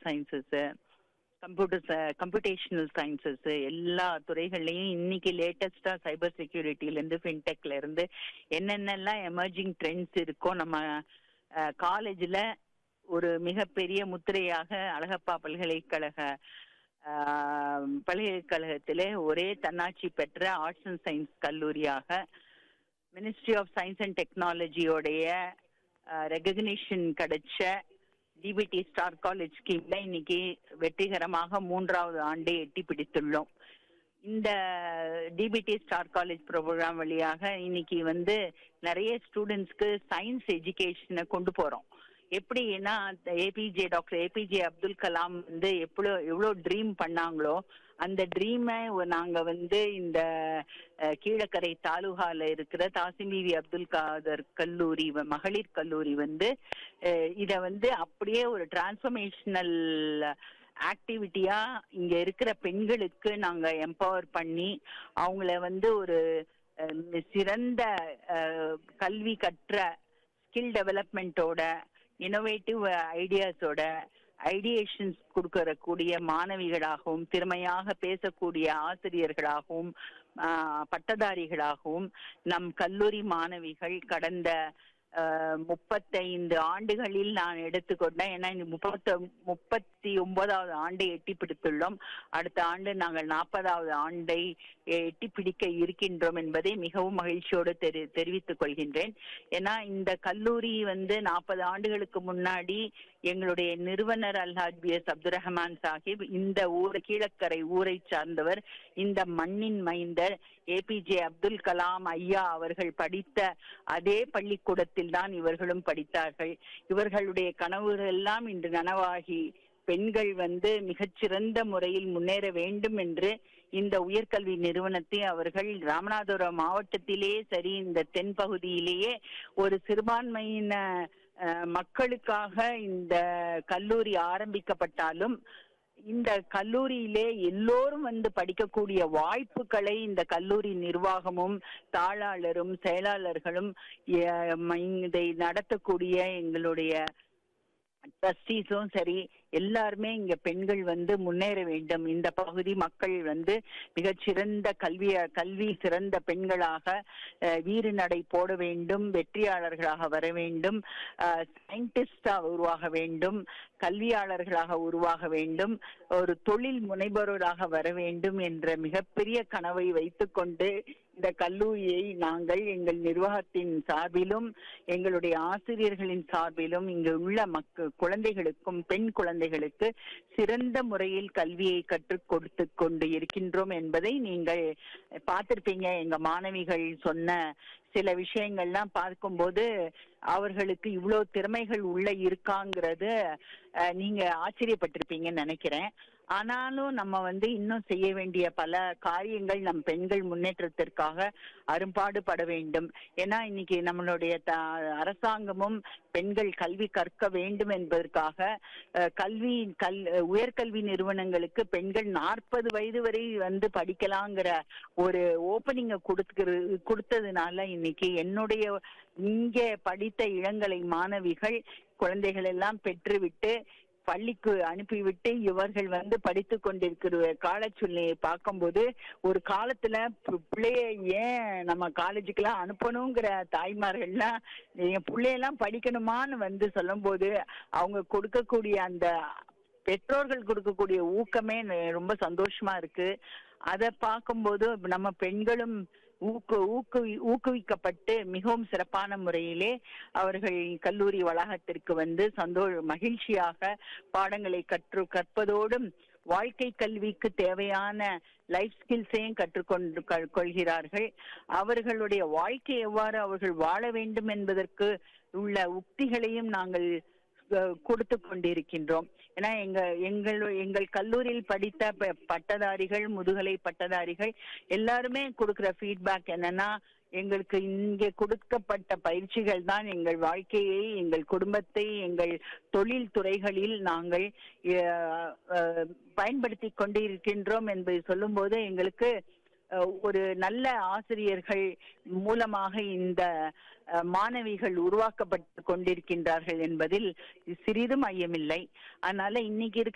sciences computer computational sciences எல்லா துறைகள்லையும் இன்னைக்கு லேட்டஸ்டா சைபர் செக்யூரிட்டில இருந்து ஃபின்டெக்ல இருந்து என்னென்னலாம் எமர்ஜிங் ட்ரெண்ட்ஸ் இருக்கோ நம்ம காலேஜ்ல ஒரு மிகப்பெரிய முத்திரையாக அழகப்பா பல்கலைக்கழக ஆஹ், பல்கலைக்கழகத்திலே ஒரே தன்னாட்சி பெற்ற ஆர்ட்ஸ் அண்ட் சயின்ஸ் கல்லூரியாக மினிஸ்ட்ரி ஆஃப் சயின்ஸ் அண்ட் டெக்னாலஜியோடைய ரெகக்னிஷன் கிடைச்ச டிபிடி ஸ்டார் காலேஜ் ஸ்கீம்ல இன்னைக்கு வெற்றிகரமாக மூன்றாவது ஆண்டை எட்டி பிடித்துள்ளோம் இந்த டிபிடி ஸ்டார் காலேஜ் ப்ரோக்ராம் வழியாக இன்னைக்கு வந்து நிறைய ஸ்டூடெண்ட்ஸ்க்கு சயின்ஸ் எஜுகேஷனை கொண்டு போறோம் எப்படின்னா APJ doctor APJ Abdul Kalam வந்து எவ்வளோ எவ்வளோ ட்ரீம் பண்ணாங்களோ அந்த ட்ரீமை நாங்க வந்து இந்த அஹ், கீழக்கரை தாலுகால இருக்கிற தாசிமிவி அப்துல் காதர் கல்லூரி வ- மகளிர் கல்லூரி வந்து அஹ், இத வந்து அப்படியே ஒரு டிரான்ஸ்ஃபர்மேஷனல் ஆக்டிவிட்டியா இங்க இருக்கிற பெண்களுக்கு நாங்க எம்பவர் பண்ணி அவங்கள வந்து ஒரு அஹ், சிறந்த அஹ், கல்வி கற்ற ஸ்கில் டெவலப்மெண்ட்டோட இன்னோவேட்டிவ் ஐடியாஸோட ஐடியேஷன்ஸ் கொடுக்கற கூடிய மாணவிகளாகவும் திறமையாக பேசக்கூடிய ஆசிரியர்களாகவும் ஆஹ், பட்டதாரிகளாகவும் நம் கல்லூரி மாணவிகள் கடந்த ஆஹ், முப்பத்தைந்து ஆண்டுகளில் நான் எடுத்துக்கொண்டேன் ஏன்னா இந்த முப்பத்த முப்பத்தி ஒன்பதாவது ஆண்டை எட்டி பிடித்துள்ளோம் அடுத்த ஆண்டு நாங்கள் நாற்பதாவது ஆண்டை எட்டி பிடிக்க இருக்கின்றோம் என்பதை மிகவும் மகிழ்ச்சியோடு தெரி தெரிவித்துக் கொள்கின்றேன் ஏன்னா இந்த கல்லூரி வந்து நாற்பது ஆண்டுகளுக்கு முன்னாடி எங்களுடைய நிறுவனர் அல்ஹாஜ் பி எஸ் அப்துல் ரஹ்மான் சாஹிப் இந்த ஊர் கீழக்கரை ஊரை சார்ந்தவர் இந்த மண்ணின் மைந்தர் ஏபிஜே அப்துல் கலாம் ஐயா அவர்கள் படித்த அதே பள்ளிக்கூடத்தில் தான் இவர்களும் படித்தார்கள் இவர்களுடைய கனவுகள் எல்லாம் இன்று நனவாகி பெண்கள் வந்து மிகச்சிறந்த முறையில் முன்னேற வேண்டும் என்று இந்த உயர்கல்வி நிறுவனத்தை அவர்கள் ராமநாதபுரம் மாவட்டத்திலே சரி இந்த தென் பகுதியிலேயே ஒரு சிறுபான்மையின அஹ், மக்களுக்காக இந்த கல்லூரி ஆரம்பிக்கப்பட்டாலும் இந்த கல்லூரியிலே எல்லோரும் வந்து படிக்கக்கூடிய வாய்ப்புகளை இந்த கல்லூரி நிர்வாகமும் தாளாளரும் செயலாளர்களும் எ- இதை நடத்தக்கூடிய எங்களுடைய ட்ரஸ்டீஸும் சரி எல்லாருமே இங்க பெண்கள் வந்து முன்னேற வேண்டும் இந்த பகுதி மக்கள் வந்து மிகச்சிறந்த கல்வி கல்வி சிறந்த பெண்களாக அஹ், வீறு நடை போட வேண்டும் வெற்றியாளர்களாக வர வேண்டும் சயின்டிஸ்டா உருவாக வேண்டும் கல்வியாளர்களாக உருவாக வேண்டும் ஒரு தொழில் முனைபவர்களாக வர வேண்டும் என்ற மிகப்பெரிய கனவை வைத்துக்கொண்டு இந்த கல்லூரியை நாங்கள் எங்கள் நிர்வாகத்தின் சார்பிலும் எங்களுடைய ஆசிரியர்களின் சார்பிலும் இங்கு உள்ள மக்க குழந்தைகளுக்கும் பெண் குழந்தைகளுக்கு சிறந்த முறையில் கல்வியை கற்றுக் கொடுத்து கொண்டு இருக்கின்றோம் என்பதை நீங்கள் பார்த்திருப்பீங்க எங்க மாணவிகள் சொன்ன சில விஷயங்கள்லாம் பார்க்கும்போது அவர்களுக்கு இவ்வளவு திறமைகள் உள்ள இருக்காங்கிறது அஹ், நீங்க ஆச்சரியப்பட்டிருப்பீங்கன்னு நினைக்கிறேன் ஆனாலும் நம்ம வந்து இன்னும் செய்ய வேண்டிய பல காரியங்கள் நம் பெண்கள் முன்னேற்றத்திற்காக அரும்பாடுபட வேண்டும் ஏன்னா இன்னைக்கு நம்மளுடைய த- அரசாங்கமும் பெண்கள் கல்வி கற்க வேண்டும் என்பதற்காக அஹ், கல்வி கல் உயர்கல்வி நிறுவனங்களுக்கு பெண்கள் நாற்பது வயது வரை வந்து படிக்கலாங்கிற ஒரு ஓப்பனிங்க கொடுக்கிறது கொடுத்ததுனால இன்னைக்கு என்னுடைய இங்கே படித்த இளங்கலை மாணவிகள் குழந்தைகள் எல்லாம் பெற்றுவிட்டு பள்ளிக்கு அனுப்பிவிட்டு இவர்கள் வந்து படித்து கொண்டிருக்கிற கால சூழ்நிலையை பார்க்கும்போது ஒரு காலத்துல பி- பிள்ளைய ஏன் நம்ம காலேஜுக்கெல்லாம் அனுப்பணுங்கிற தாய்மார்கள்லாம் என் பிள்ளையெல்லாம் படிக்கணுமான்னு வந்து சொல்லும்போது அவங்க கொடுக்கக்கூடிய அந்த பெற்றோர்கள் கொடுக்கக்கூடிய ஊக்கமே ந- ரொம்ப சந்தோஷமா இருக்கு அதை பார்க்கும்போது நம்ம பெண்களும் ஊக்கு ஊக்குவி ஊக்குவிக்கப்பட்டு மிகவும் சிறப்பான முறையிலே அவர்கள் கல்லூரி வளாகத்திற்கு வந்து சந்தோ மகிழ்ச்சியாக பாடங்களை கற்று கற்பதோடும் வாழ்க்கை கல்விக்கு தேவையான லைஃப் ஸ்கில்ஸையும் கற்றுக்கொண்டு க- கொள்கிறார்கள் அவர்களுடைய வாழ்க்கை எவ்வாறு அவர்கள் வாழ வேண்டும் என்பதற்கு உள்ள உக்திகளையும் நாங்கள் அஹ், கொடுத்து கொண்டிருக்கின்றோம் ஏன்னா எங்க எங்கள் எங்கள் கல்லூரியில் படித்த ப- பட்டதாரிகள் முதுகலை பட்டதாரிகள் எல்லாருமே கொடுக்கிற ஃபீட்பேக் என்னன்னா எங்களுக்கு இங்கே கொடுக்கப்பட்ட பயிற்சிகள் தான் எங்கள் வாழ்க்கையை எங்கள் குடும்பத்தை எங்கள் தொழில் துறைகளில் நாங்கள் அஹ், அஹ், பயன்படுத்தி கொண்டு இருக்கின்றோம் என்பதை சொல்லும்போது எங்களுக்கு அஹ், ஒரு நல்ல ஆசிரியர்கள் மூலமாக இந்த அஹ், மாணவிகள் உருவாக்கப்பட்டு கொண்டிருக்கின்றார்கள் என்பதில் சிறிதும் ஐயமில்லை அதனால இன்னைக்கு இருக்க